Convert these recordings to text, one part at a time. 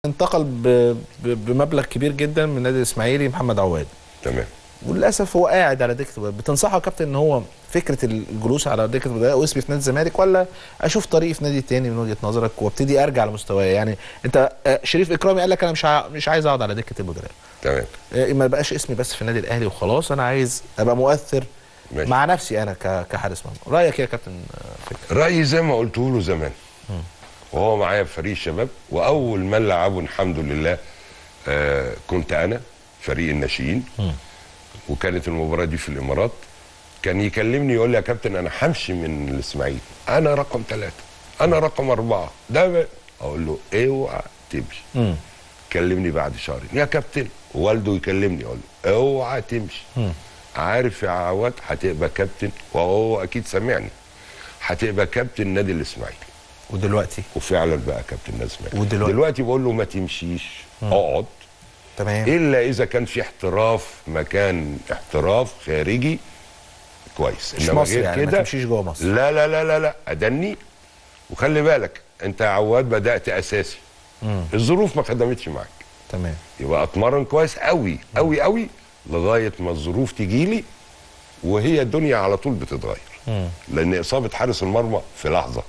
انتقل ب... ب... بمبلغ كبير جدا من النادي الاسماعيلي محمد عواد تمام وللاسف هو قاعد على دكه البدلاء بتنصحه يا كابتن ان هو فكره الجلوس على دكه البدلاء واسمي في نادي الزمالك ولا اشوف طريقي في نادي تاني من وجهه نظرك وابتدي ارجع لمستواي يعني انت آه، شريف اكرامي قال لك انا مش ع... مش عايز اقعد على دكه البدلاء تمام آه، ما بقاش اسمي بس في النادي الاهلي وخلاص انا عايز ابقى مؤثر ماشي. مع نفسي انا ك... كحارس مرمى رايك إيه يا كابتن آه، فكره رايي زي ما قلت له زمان وهو معايا في فريق الشباب واول من لعبه الحمد لله آه كنت انا فريق الناشئين وكانت المباراه دي في الامارات كان يكلمني يقول لي يا كابتن انا همشي من الاسماعيلي انا رقم ثلاثه انا رقم اربعه ده ب- اقول له اوعى تمشي مم. كلمني بعد شهرين يا كابتن والده يكلمني يقول له اوعى تمشي عارف يا عواد هتبقى كابتن وهو اكيد سامعني هتبقى كابتن نادي الاسماعيلي ودلوقتي وفعلا بقى كابتن نادي الاسماعيلي ودلوقتي؟ دلوقتي بقول له ما تمشيش اقعد تمام الا اذا كان في احتراف مكان احتراف خارجي كويس مش مصر يعني ما تمشيش جوه مصر لا لا لا لا لا ادني وخلي بالك انت يا عواد بدات اساسي الظروف ما خدمتش معاك تمام يبقى اتمرن كويس قوي قوي قوي لغايه ما الظروف تجي لي وهي الدنيا على طول بتتغير لان اصابه حارس المرمى في لحظه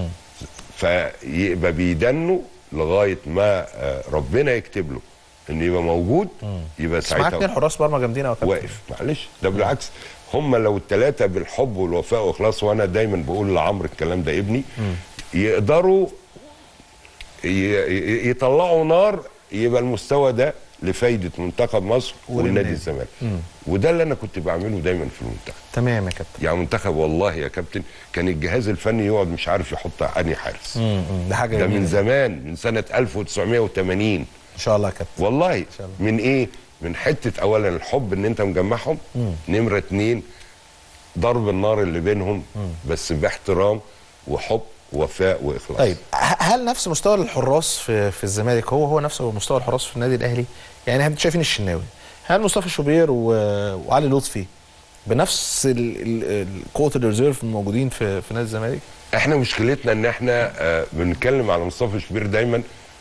فيبقى بيدنه لغايه ما آه، ربنا يكتب له انه يبقى موجود يبقى بس معاك اتنين ساعتها حراس مرمى جامدين قوي يا كابتن واقف معلش ده بالعكس هم لو الثلاثه بالحب والوفاء واخلاص وانا دايما بقول لعمرو الكلام ده ابني يقدروا ي- ي- يطلعوا نار يبقى المستوى ده لفايده منتخب مصر والنادي. والنادي الزمالك وده اللي انا كنت بعمله دايما في المنتخب تمام يا كابتن يعني منتخب والله يا كابتن كان الجهاز الفني يقعد مش عارف يحط انهي حارس مم، مم، ده حاجه ده جميله من زمان من سنه 1980 ان شاء الله يا كابتن والله شاء الله. من ايه من حته اولا الحب ان انت مجمعهم نمره اتنين ضرب النار اللي بينهم بس باحترام وحب ووفاء واخلاص طيب ه- هل نفس مستوى الحراس في في الزمالك هو هو نفس مستوى الحراس في النادي الاهلي؟ يعني احنا شايفين الشناوي هل مصطفى شوبير و... وعلي لطفي بنفس ال... ال... ال- قوه الريزيرف الموجودين في في نادي الزمالك؟ احنا مشكلتنا ان احنا آه بنتكلم على مصطفى شوبير دايما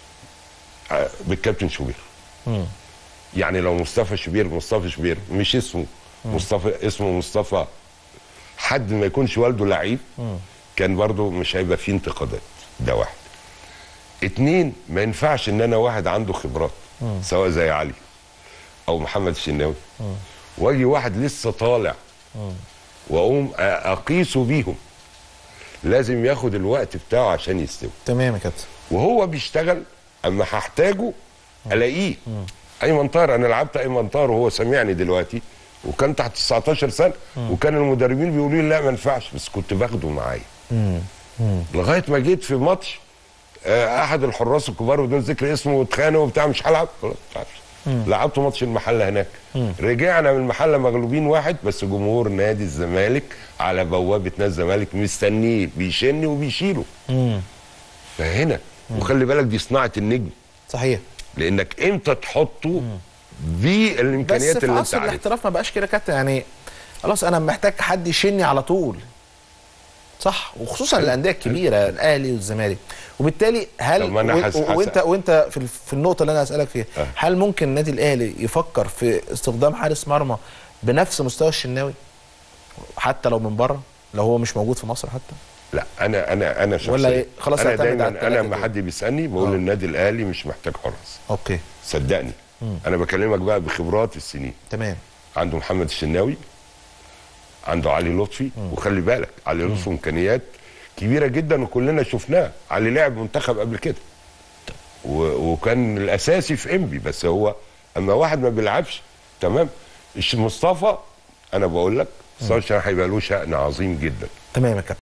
آه بالكابتن شوبير مم. يعني لو مصطفى شوبير مصطفى شوبير مش اسمه مصطفى اسمه مصطفى حد ما يكونش والده لعيب كان برضو مش هيبقى فيه انتقادات ده واحد اتنين ما ينفعش ان انا واحد عنده خبرات سواء زي علي او محمد الشناوي واجي واحد لسه طالع واقوم أ- اقيسه بيهم لازم ياخد الوقت بتاعه عشان يستوي تمام يا كابتن وهو بيشتغل اما هحتاجه الاقيه ايمن طاهر انا لعبت ايمن طاهر وهو سامعني دلوقتي وكان تحت 19 سنه وكان المدربين بيقولوا لي لا ما ينفعش بس كنت باخده معايا لغايه ما جيت في ماتش آه، احد الحراس الكبار بدون ذكر اسمه واتخانق وبتاع مش هلعب خلاص مش هلعب. لعبت ماتش المحله هناك رجعنا من المحله مغلوبين واحد بس جمهور نادي الزمالك على بوابه نادي الزمالك مستنيه بيشني وبيشيله فهنا وخلي بالك دي صناعه النجم صحيح لانك امتى تحطه بس بالامكانيات في اللي انت عصر عارفها الاحتراف ما بقاش كده يا كابتن يعني خلاص انا محتاج حد يشني على طول صح وخصوصا الانديه الكبيره الاهلي والزمالك وبالتالي هل طب ما أنا و- حس- و- حس- وانت وانت في ال- في النقطه اللي انا اسالك فيها آه. هل ممكن النادي الاهلي يفكر في استخدام حارس مرمى بنفس مستوى الشناوي حتى لو من بره لو هو مش موجود في مصر حتى لا انا انا انا شخصيا ولا إيه؟ خلاص انا اعتمد على دايما التلاتة انا لما دول. حد بيسالني بقول آه. النادي الاهلي مش محتاج حراس اوكي صدقني انا بكلمك بقى بخبرات السنين تمام عنده محمد الشناوي عنده علي لطفي وخلي بالك علي لطفي امكانيات كبيره جدا وكلنا شفناه علي لعب منتخب قبل كده و- وكان الاساسي في انبي بس هو اما واحد ما بيلعبش تمام الش- مصطفى انا بقول لك مصطفى هيبقى له شأن عظيم جدا تمام يا كابتن